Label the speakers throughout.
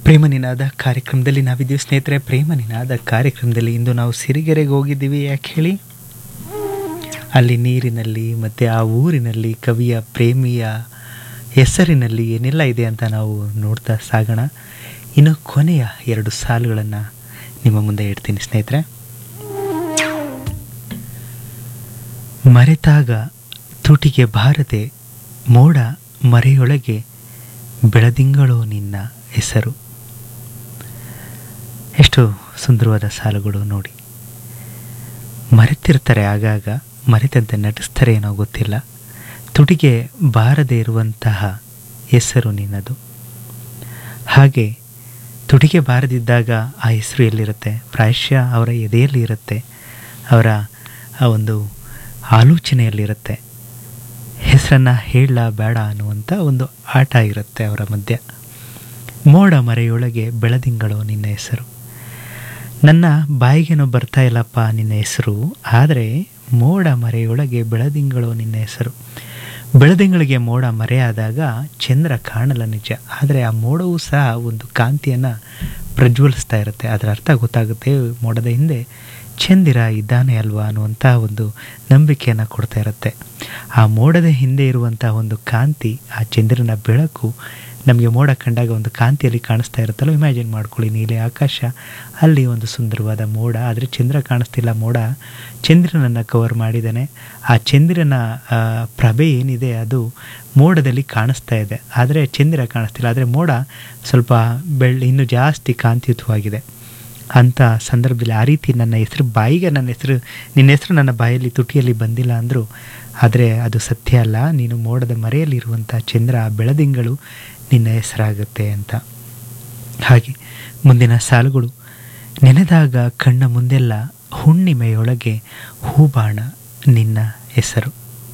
Speaker 1: ಪ್ರೇಮ ನಿನಾದ ಕಾರ್ಯಕ್ರಮದಲ್ಲಿ ನಾವಿದ್ದೀವಿ ಸ್ನೇಹಿತರೆ ಪ್ರೇಮ ನಿನಾದ ಕಾರ್ಯಕ್ರಮದಲ್ಲಿ ಇಂದು ನಾವು ಸಿರಿಗೆರೆಗೆ ಹೋಗಿದ್ದೀವಿ ಯಾಕೆ ಹೇಳಿ ಅಲ್ಲಿ ನೀರಿನಲ್ಲಿ ಮತ್ತು ಆ ಊರಿನಲ್ಲಿ ಕವಿಯ ಪ್ರೇಮಿಯ ಹೆಸರಿನಲ್ಲಿ ಏನೆಲ್ಲ ಇದೆ ಅಂತ ನಾವು ನೋಡ್ತಾ ಸಾಗೋಣ ಇನ್ನು ಕೊನೆಯ ಎರಡು ಸಾಲುಗಳನ್ನು ನಿಮ್ಮ ಮುಂದೆ ಇಡ್ತೀನಿ ಸ್ನೇಹಿತರೆ ಮರೆತಾಗ ತುಟಿಗೆ ಬಾರದೆ ಮೋಡ ಮರೆಯೊಳಗೆ ಬೆಳದಿಂಗಳು ನಿನ್ನ ಹೆಸರು ಎಷ್ಟು ಸುಂದರವಾದ ಸಾಲುಗಳು ನೋಡಿ ಮರೆತಿರ್ತಾರೆ ಆಗಾಗ ಮರೆತಂತೆ ನಟಿಸ್ತಾರೆ ಏನೋ ಗೊತ್ತಿಲ್ಲ ತುಟಿಗೆ ಬಾರದೇ ಇರುವಂತಹ ಹೆಸರು ನಿನ್ನದು ಹಾಗೆ ತುಟಿಗೆ ಬಾರದಿದ್ದಾಗ ಆ ಹೆಸರು ಎಲ್ಲಿರುತ್ತೆ ಪ್ರಾಯಶ್ಯ ಅವರ ಎದೆಯಲ್ಲಿ ಇರುತ್ತೆ ಅವರ ಆ ಒಂದು ಆಲೋಚನೆಯಲ್ಲಿರುತ್ತೆ ಹೆಸರನ್ನು ಹೇಳ ಬೇಡ ಅನ್ನುವಂಥ ಒಂದು ಆಟ ಇರುತ್ತೆ ಅವರ ಮಧ್ಯೆ ಮೋಡ ಮರೆಯೊಳಗೆ ಬೆಳದಿಂಗಳು ನಿನ್ನ ಹೆಸರು ನನ್ನ ಬಾಯಿಗೇನೋ ಬರ್ತಾ ಇಲ್ಲಪ್ಪ ನಿನ್ನ ಹೆಸರು ಆದರೆ ಮೋಡ ಮರೆಯೊಳಗೆ ಬೆಳದಿಂಗಳು ನಿನ್ನ ಹೆಸರು ಬೆಳದಿಂಗಳಿಗೆ ಮೋಡ ಮರೆಯಾದಾಗ ಚಂದ್ರ ಕಾಣಲ್ಲ ನಿಜ ಆದರೆ ಆ ಮೋಡವೂ ಸಹ ಒಂದು ಕಾಂತಿಯನ್ನು ಪ್ರಜ್ವಲಿಸ್ತಾ ಇರುತ್ತೆ ಅದರ ಅರ್ಥ ಗೊತ್ತಾಗುತ್ತೆ ಮೋಡದ ಹಿಂದೆ ಚಂದಿರ ಇದ್ದಾನೆ ಅಲ್ವಾ ಅನ್ನುವಂಥ ಒಂದು ನಂಬಿಕೆಯನ್ನು ಕೊಡ್ತಾ ಇರುತ್ತೆ ಆ ಮೋಡದ ಹಿಂದೆ ಇರುವಂಥ ಒಂದು ಕಾಂತಿ ಆ ಚಂದ್ರನ ಬೆಳಕು ನಮಗೆ ಮೋಡ ಕಂಡಾಗ ಒಂದು ಕಾಂತಿಯಲ್ಲಿ ಕಾಣಿಸ್ತಾ ಇರುತ್ತಲ್ಲ ಇಮ್ಯಾಜಿನ್ ಮಾಡ್ಕೊಳ್ಳಿ ನೀಲಿ ಆಕಾಶ ಅಲ್ಲಿ ಒಂದು ಸುಂದರವಾದ ಮೋಡ ಆದರೆ ಚಂದ್ರ ಕಾಣಿಸ್ತಿಲ್ಲ ಮೋಡ ಚಂದ್ರನನ್ನು ಕವರ್ ಮಾಡಿದ್ದಾನೆ ಆ ಚಂದ್ರನ ಪ್ರಭೆ ಏನಿದೆ ಅದು ಮೋಡದಲ್ಲಿ ಕಾಣಿಸ್ತಾ ಇದೆ ಆದರೆ ಚಂದ್ರ ಕಾಣಿಸ್ತಿಲ್ಲ ಆದರೆ ಮೋಡ ಸ್ವಲ್ಪ ಬೆಳ್ಳಿ ಇನ್ನೂ ಜಾಸ್ತಿ ಕಾಂತಿಯುತವಾಗಿದೆ ಅಂಥ ಸಂದರ್ಭದಲ್ಲಿ ಆ ರೀತಿ ನನ್ನ ಹೆಸರು ಬಾಯಿಗೆ ನನ್ನ ಹೆಸರು ನಿನ್ನ ಹೆಸರು ನನ್ನ ಬಾಯಲ್ಲಿ ತುಟಿಯಲ್ಲಿ ಬಂದಿಲ್ಲ ಅಂದರು ಆದರೆ ಅದು ಸತ್ಯ ಅಲ್ಲ ನೀನು ಮೋಡದ ಮರೆಯಲ್ಲಿರುವಂಥ ಚಂದ್ರ ಬೆಳದಿಂಗಳು ನಿನ್ನ ಹೆಸರಾಗುತ್ತೆ ಅಂತ ಹಾಗೆ ಮುಂದಿನ ಸಾಲುಗಳು ನೆನೆದಾಗ ಕಣ್ಣ ಮುಂದೆಲ್ಲ ಹುಣ್ಣಿಮೆಯೊಳಗೆ ಹೂಬಾಣ ನಿನ್ನ ಹೆಸರು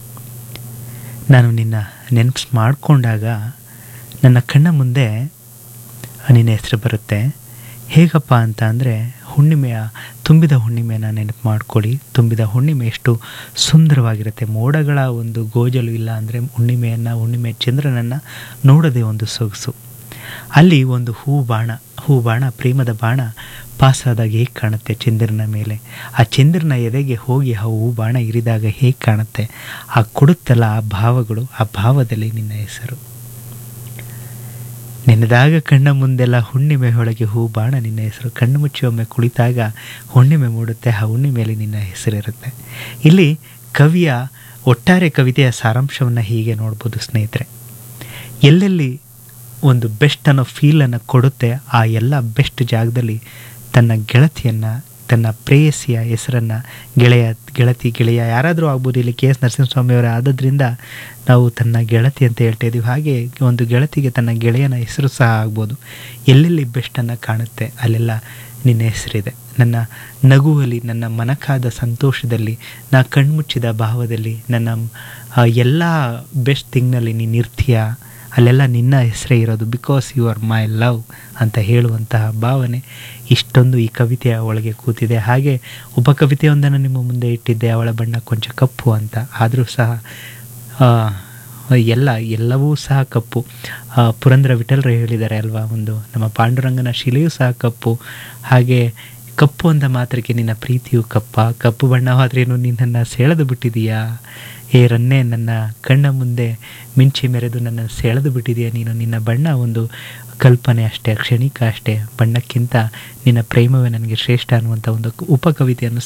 Speaker 1: ನಾನು ನಿನ್ನ ನೆನಪು ಮಾಡಿಕೊಂಡಾಗ ನನ್ನ ಕಣ್ಣ ಮುಂದೆ ನಿನ್ನ ಹೆಸರು ಬರುತ್ತೆ ಹೇಗಪ್ಪ ಅಂತ ಅಂದರೆ ಹುಣ್ಣಿಮೆಯ ತುಂಬಿದ ಹುಣ್ಣಿಮೆನ ನೆನಪು ಮಾಡ್ಕೊಳ್ಳಿ ತುಂಬಿದ ಹುಣ್ಣಿಮೆ ಎಷ್ಟು ಸುಂದರವಾಗಿರುತ್ತೆ ಮೋಡಗಳ ಒಂದು ಗೋಜಲು ಇಲ್ಲ ಅಂದರೆ ಹುಣ್ಣಿಮೆಯನ್ನು ಹುಣ್ಣಿಮೆ ಚಂದ್ರನನ್ನು ನೋಡೋದೇ ಒಂದು ಸೊಗಸು ಅಲ್ಲಿ ಒಂದು ಹೂ ಬಾಣ ಹೂ ಬಾಣ ಪ್ರೇಮದ ಬಾಣ ಪಾಸಾದಾಗ ಹೇಗೆ ಕಾಣುತ್ತೆ ಚಂದ್ರನ ಮೇಲೆ ಆ ಚಂದ್ರನ ಎದೆಗೆ ಹೋಗಿ ಆ ಹೂ ಬಾಣ ಇರಿದಾಗ ಹೇಗೆ ಕಾಣುತ್ತೆ ಆ ಕೊಡುತ್ತಲ್ಲ ಆ ಭಾವಗಳು ಆ ಭಾವದಲ್ಲಿ ನಿನ್ನ ಹೆಸರು ನೆನೆದಾಗ ಕಣ್ಣ ಮುಂದೆಲ್ಲ ಹುಣ್ಣಿಮೆ ಒಳಗೆ ಹೂ ಬಾಣ ನಿನ್ನ ಹೆಸರು ಕಣ್ಣು ಮುಚ್ಚಿ ಒಮ್ಮೆ ಕುಳಿತಾಗ ಹುಣ್ಣಿಮೆ ಮೂಡುತ್ತೆ ಆ ಹುಣ್ಣಿಮೆಯಲ್ಲಿ ನಿನ್ನ ಹೆಸರಿರುತ್ತೆ ಇಲ್ಲಿ ಕವಿಯ ಒಟ್ಟಾರೆ ಕವಿತೆಯ ಸಾರಾಂಶವನ್ನು ಹೀಗೆ ನೋಡ್ಬೋದು ಸ್ನೇಹಿತರೆ ಎಲ್ಲೆಲ್ಲಿ ಒಂದು ಬೆಸ್ಟ್ ಅನ್ನೋ ಫೀಲನ್ನು ಕೊಡುತ್ತೆ ಆ ಎಲ್ಲ ಬೆಸ್ಟ್ ಜಾಗದಲ್ಲಿ ತನ್ನ ಗೆಳತಿಯನ್ನು ತನ್ನ ಪ್ರೇಯಸಿಯ ಹೆಸರನ್ನು ಗೆಳೆಯ ಗೆಳತಿ ಗೆಳೆಯ ಯಾರಾದರೂ ಆಗ್ಬೋದು ಇಲ್ಲಿ ಕೆ ಎಸ್ ನರಸಿಂಹಸ್ವಾಮಿಯವರ ಆದದ್ರಿಂದ ನಾವು ತನ್ನ ಗೆಳತಿ ಅಂತ ಹೇಳ್ತಾ ಇದ್ದೀವಿ ಹಾಗೆ ಒಂದು ಗೆಳತಿಗೆ ತನ್ನ ಗೆಳೆಯನ ಹೆಸರು ಸಹ ಆಗ್ಬೋದು ಎಲ್ಲೆಲ್ಲಿ ಬೆಸ್ಟನ್ನು ಕಾಣುತ್ತೆ ಅಲ್ಲೆಲ್ಲ ನಿನ್ನ ಹೆಸರಿದೆ ನನ್ನ ನಗುವಲ್ಲಿ ನನ್ನ ಮನಕಾದ ಸಂತೋಷದಲ್ಲಿ ನಾ ಕಣ್ಮುಚ್ಚಿದ ಭಾವದಲ್ಲಿ ನನ್ನ ಎಲ್ಲ ಬೆಸ್ಟ್ ಥಿಂಗ್ನಲ್ಲಿ ನೀನು ಇರ್ತೀಯ ಅಲ್ಲೆಲ್ಲ ನಿನ್ನ ಹೆಸರೇ ಇರೋದು because you are my love ಅಂತ ಹೇಳುವಂತಹ ಭಾವನೆ ಇಷ್ಟೊಂದು ಈ ಕವಿತೆಯ ಒಳಗೆ ಕೂತಿದೆ ಹಾಗೆ ಉಪಕವಿತೆಯೊಂದನ್ನು ನಿಮ್ಮ ಮುಂದೆ ಇಟ್ಟಿದ್ದೆ ಅವಳ ಬಣ್ಣ ಕೊಂಚ ಕಪ್ಪು ಅಂತ ಆದರೂ ಸಹ ಎಲ್ಲ ಎಲ್ಲವೂ ಸಹ ಕಪ್ಪು ಪುರಂದ್ರ ವಿಠಲರು ಹೇಳಿದ್ದಾರೆ ಅಲ್ವಾ ಒಂದು ನಮ್ಮ ಪಾಂಡುರಂಗನ ಶಿಲೆಯೂ ಸಹ ಕಪ್ಪು ಹಾಗೆ ಕಪ್ಪು ಅಂದ ಮಾತ್ರಕ್ಕೆ ನಿನ್ನ ಪ್ರೀತಿಯು ಕಪ್ಪ ಕಪ್ಪು ಬಣ್ಣವಾದ್ರೇನು ನಿನ್ನನ್ನು ಸೆಳೆದು ಬಿಟ್ಟಿದೀಯಾ ಏ ರನ್ನೇ ನನ್ನ ಕಣ್ಣ ಮುಂದೆ ಮಿಂಚಿ ಮೆರೆದು ನನ್ನ ಸೆಳೆದು ಬಿಟ್ಟಿದೆಯಾ ನೀನು ನಿನ್ನ ಬಣ್ಣ ಒಂದು ಕಲ್ಪನೆ ಅಷ್ಟೇ ಕ್ಷಣಿಕ ಅಷ್ಟೇ ಬಣ್ಣಕ್ಕಿಂತ ನಿನ್ನ ಪ್ರೇಮವೇ ನನಗೆ ಶ್ರೇಷ್ಠ ಅನ್ನುವಂಥ ಒಂದು ಉಪಕವಿತೆಯನ್ನು